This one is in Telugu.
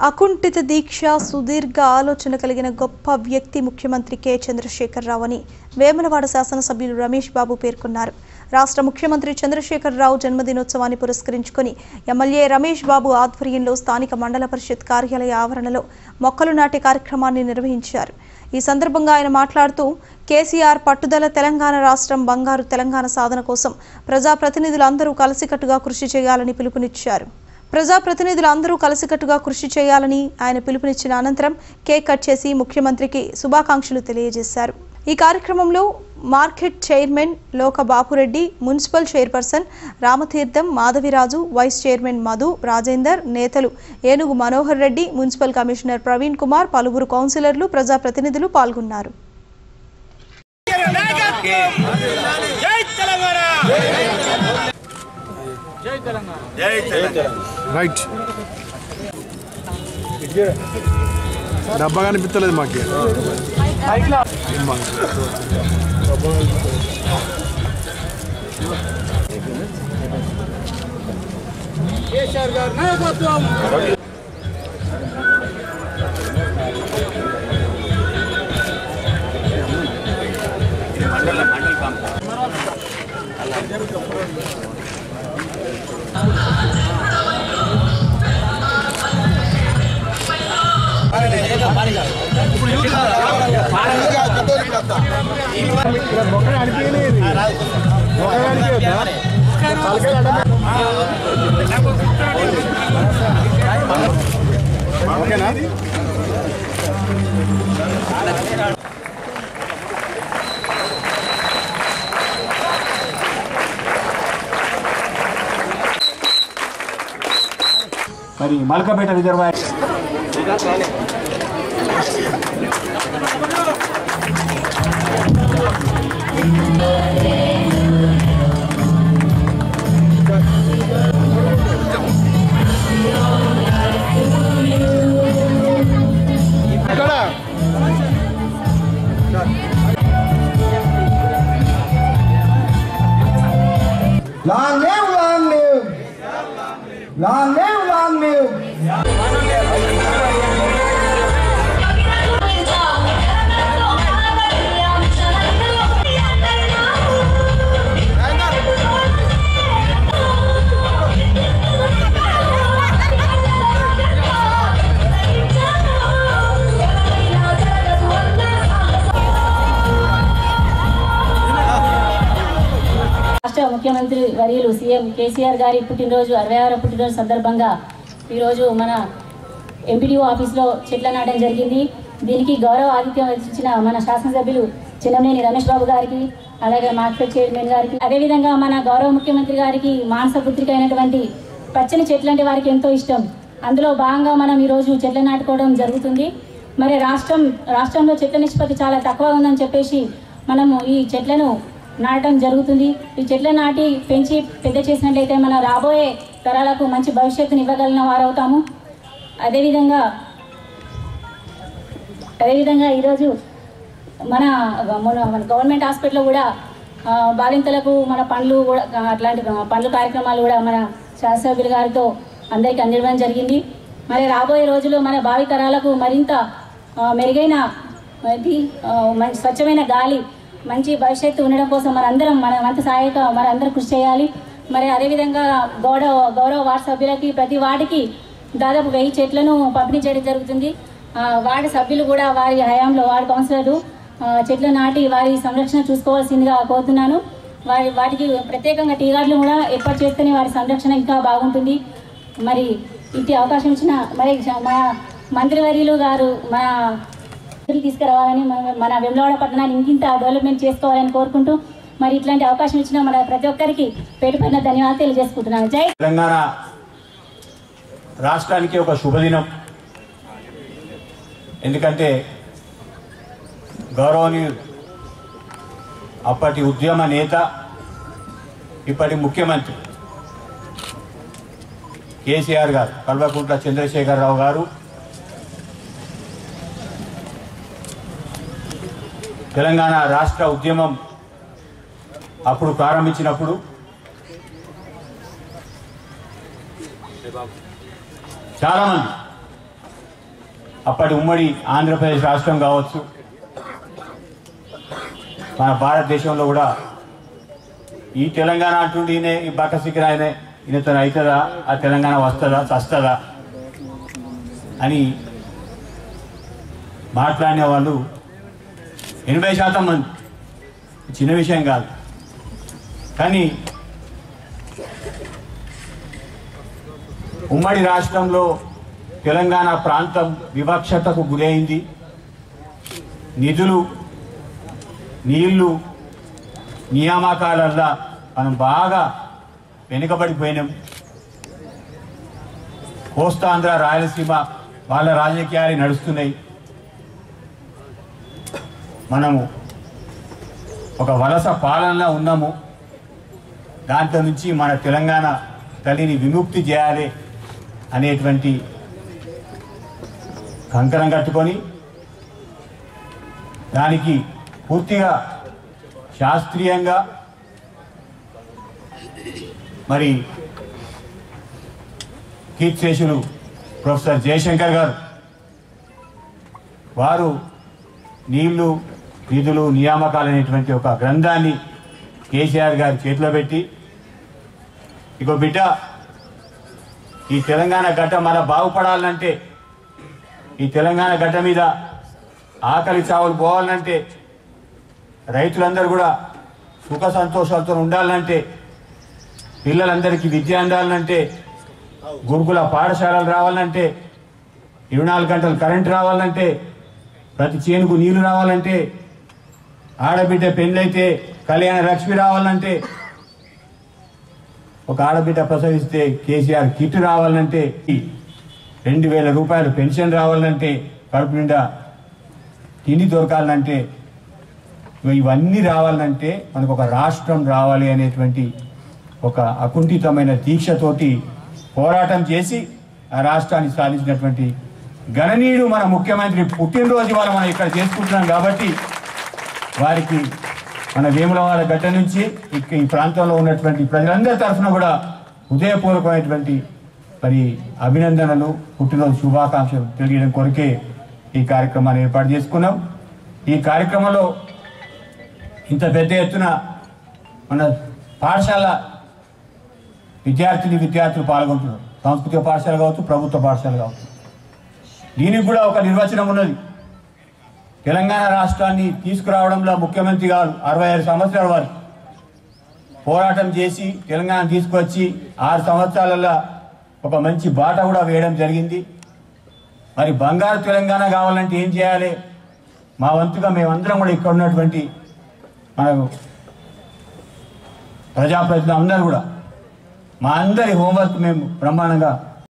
అకుంఠిత దీక్ష సుదీర్ఘ ఆలోచన కలిగిన గొప్ప వ్యక్తి ముఖ్యమంత్రి కె చంద్రశేఖరరావు అని వేములవాడ శాసనసభ్యులు రమేష్ బాబు పేర్కొన్నారు రాష్ట్ర ముఖ్యమంత్రి చంద్రశేఖరరావు జన్మదినోత్సవాన్ని పురస్కరించుకొని ఎమ్మెల్యే రమేష్ బాబు ఆధ్వర్యంలో స్థానిక మండల పరిషత్ కార్యాలయ ఆవరణలో మొక్కలు నాటే కార్యక్రమాన్ని నిర్వహించారు ఈ సందర్భంగా ఆయన మాట్లాడుతూ కేసీఆర్ పట్టుదల తెలంగాణ రాష్ట్రం బంగారు తెలంగాణ సాధన కోసం ప్రజాప్రతినిధులందరూ కలిసికట్టుగా కృషి చేయాలని పిలుపునిచ్చారు ప్రజాప్రతినిధులు అందరూ కలిసికట్టుగా కృషి చేయాలని ఆయన పిలుపునిచ్చిన అనంతరం కేక్ కట్ చేసి ముఖ్యమంత్రికి శుభాకాంక్షలు తెలియజేశారు ఈ కార్యక్రమంలో market chairman Loka Bapureddy municipal chairperson Ramatheertham Madhaviraju vice chairman Madhu Rajender నేతలు ఏనుగు మనోహర్ రెడ్డి మున్సిపల్ కమిషనర్ ప్రవీణ్ కుమార్ పలువురు కౌన్సిలర్లు ప్రజాప్రతినిధులు పాల్గొన్నారు జై తెలంగాణ జై తెలంగాణ రైట్ డబ్బా కనిపించలేదు మాకు కేసీఆర్ గారి నాయకత్వం ఓకేనా మరి మల్కపేట రిజర్వాయర్ ఇక్కడ Long live, long live. Long live, long live. రాష్ట్ర ముఖ్యమంత్రి వర్యులు సీఎం కేసీఆర్ గారి పుట్టినరోజు అరవై ఆరో పుట్టినరోజు సందర్భంగా ఈరోజు మన ఎంపీడీఓ ఆఫీస్లో చెట్ల నాటడం జరిగింది దీనికి గౌరవ ఆతిథ్యం ఇచ్చిన మన శాసనసభ్యులు చిన్నమనేని రమేష్ బాబు గారికి అలాగే మార్కెట్ చైర్మన్ గారికి అదేవిధంగా మన గౌరవ ముఖ్యమంత్రి గారికి మానస పుత్రిక అయినటువంటి పచ్చని చెట్లు అంటే వారికి ఎంతో ఇష్టం అందులో భాగంగా మనం ఈరోజు చెట్లు నాటుకోవడం జరుగుతుంది మరి రాష్ట్రం రాష్ట్రంలో చెట్ల నిష్పత్తి చాలా తక్కువ ఉందని చెప్పేసి మనము ఈ చెట్లను నాటడం జరుగుతుంది ఈ చెట్లను నాటి పెంచి పెద్ద చేసినట్లయితే మన రాబోయే తరాలకు మంచి భవిష్యత్తుని ఇవ్వగలిగిన వారవుతాము అదేవిధంగా అదేవిధంగా ఈరోజు మన మన మన గవర్నమెంట్ హాస్పిటల్లో కూడా ఆ, బాలింతలకు మన పండ్లు కూడా ఆ, అట్లాంటి ఆ, పండ్ల కార్యక్రమాలు కూడా మన శాసనసభ్యుల గారితో అందరికీ అందివ్వడం జరిగింది మరి రాబోయే రోజుల్లో మన భావి తరాలకు మరింత ఆ, మెరుగైన ఇది ఆ, మంచి స్వచ్ఛమైన గాలి మంచి భవిష్యత్తు ఉండడం కోసం మనందరం మన వంత సహాయక మనందరం కృషి చేయాలి మరి అదేవిధంగా గౌరవ గౌరవ వార్డు సభ్యులకి ప్రతి వార్డుకి దాదాపు వెయ్యి చెట్లను పంపిణీ చేయడం జరుగుతుంది ఆ, వార్డు సభ్యులు కూడా వారి హయాంలో వార్డు కౌన్సిలర్లు ఆ, చెట్లు నాటి వారి సంరక్షణ చూసుకోవాల్సిందిగా కోరుతున్నాను వారి వాటికి ప్రత్యేకంగా టీ గార్డులు కూడా ఏర్పాటు చేస్తేనే వారి సంరక్షణ ఇంకా బాగుంటుంది మరి ఇట్టి అవకాశం ఇచ్చిన మరి మా మంత్రివర్యులు గారు మా నిధులు తీసుకురావాలని మన- మన వెమ్లవాడ పట్టణాన్ని ఇంకింత డెవలప్మెంట్ చేసుకోవాలని కోరుకుంటూ మరి ఇట్లాంటి అవకాశం ఇచ్చిన మన ప్రతి ఒక్కరికి పేరు పైన ధన్యవాదాలు తెలియజేసుకుంటున్నాను జై తెలంగాణ రాష్ట్రానికి ఒక శుభదినం ఎందుకంటే గౌరవనీయులు అప్పటి ఉద్యమ నేత ఇప్పటి ముఖ్యమంత్రి కేసీఆర్ గారు కల్వకుంట్ల చంద్రశేఖరరావు గారు తెలంగాణ రాష్ట్ర ఉద్యమం అప్పుడు ప్రారంభించినప్పుడు చాలామంది అప్పటి ఉమ్మడి ఆంధ్రప్రదేశ్ రాష్ట్రం కావచ్చు మన భారతదేశంలో కూడా ఈ తెలంగాణ అంటుండి ఈయనే ఈ బక్క సిక్కిర ఆయనే ఈయనతో అవుతుందా ఆ తెలంగాణ వస్తుందా చస్తుందా అని మాట్లాడిన వాళ్ళు ఎనభై శాతం మంది చిన్న విషయం కాదు కానీ ఉమ్మడి రాష్ట్రంలో తెలంగాణ ప్రాంతం వివక్షతకు గురైంది నిధులు నీళ్లు నియామకాలల్లా మనం బాగా వెనుకబడిపోయినాం కోస్తాంధ్ర రాయలసీమ వాళ్ళ రాజకీయాలు నడుస్తున్నాయి మనము ఒక వలస పాలనలో ఉన్నాము దాంట్లో నుంచి మన తెలంగాణ తల్లిని విముక్తి చేయాలి అనేటువంటి కంకణం కట్టుకొని దానికి పూర్తిగా శాస్త్రీయంగా మరి కీర్తిశేషులు ప్రొఫెసర్ జయశంకర్ గారు వారు నీళ్లు నిధులు నియామకాలు అనేటువంటి ఒక గ్రంథాన్ని కేసీఆర్ గారి చేతిలో పెట్టి ఇగో బిడ్డ ఈ తెలంగాణ గడ్డ మన బాగుపడాలంటే ఈ తెలంగాణ గడ్డ మీద ఆకలి చావులు పోవాలంటే రైతులందరూ కూడా సుఖ సంతోషాలతో ఉండాలంటే పిల్లలందరికీ విద్య అందాలంటే గురుకుల పాఠశాలలు రావాలంటే ఇరవై నాలుగు గంటలు కరెంట్ రావాలంటే ప్రతి చేనుకు నీళ్లు రావాలంటే ఆడబిడ్డ పెళ్ళైతే కళ్యాణ లక్ష్మి రావాలంటే ఒక ఆడబిడ్డ ప్రసవిస్తే కేసీఆర్ కిట్ రావాలంటే రెండు వేల రూపాయలు పెన్షన్ రావాలంటే కడుపు నిండా తిండి దొరకాలంటే ఇవన్నీ రావాలంటే మనకు ఒక రాష్ట్రం రావాలి అనేటువంటి ఒక అకుంఠితమైన దీక్షతోటి పోరాటం చేసి ఆ రాష్ట్రాన్ని సాధించినటువంటి గణనీయుడు మన ముఖ్యమంత్రి పుట్టినరోజు ఇవాళ మనం ఇక్కడ చేసుకుంటున్నాం కాబట్టి వారికి మన వేములవాడ గడ్డ నుంచి ఇక ఈ ప్రాంతంలో ఉన్నటువంటి ప్రజలందరి తరఫున కూడా హృదయపూర్వకమైనటువంటి మరి అభినందనలు పుట్టినరోజు శుభాకాంక్షలు తెలియడం కొరకే ఈ కార్యక్రమాన్ని ఏర్పాటు చేసుకున్నాం ఈ కార్యక్రమంలో ఇంత పెద్ద ఎత్తున మన పాఠశాల విద్యార్థిని విద్యార్థులు పాల్గొంటున్నారు సాంస్కృతిక పాఠశాల కావచ్చు ప్రభుత్వ పాఠశాల కావచ్చు దీనికి కూడా ఒక నిర్వచనం ఉన్నది తెలంగాణ రాష్ట్రాన్ని తీసుకురావడంలో ముఖ్యమంత్రి గారు అరవై ఐదు సంవత్సరాల వారు పోరాటం చేసి తెలంగాణ తీసుకొచ్చి ఆరు సంవత్సరాలలో ఒక మంచి బాట కూడా వేయడం జరిగింది మరి బంగారు తెలంగాణ కావాలంటే ఏం చేయాలి మా వంతుగా మేమందరం కూడా ఇక్కడ ఉన్నటువంటి మనకు ప్రజాప్రతినిధులు అందరూ కూడా మా అందరి హోంవర్క్ మేము బ్రహ్మాండంగా